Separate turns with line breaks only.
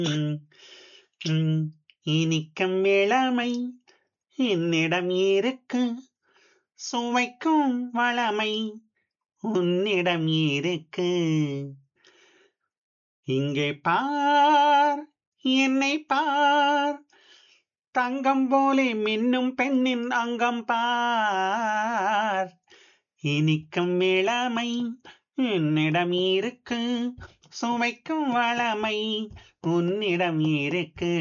ம், ம், இனிக்கும் இளமை என்னிடம் இருக்கு சுவைக்கும் வளமை உன்னிடம் இருக்கு இங்கே பார் என்னை பார் தங்கம் போலே மின்னும் பெண்ணின் அங்கம் பார் இனிக்கும் இளமை என்னிடம் இருக்கு சுவைக்கும் வளமை உன்னிடம் இருக்கு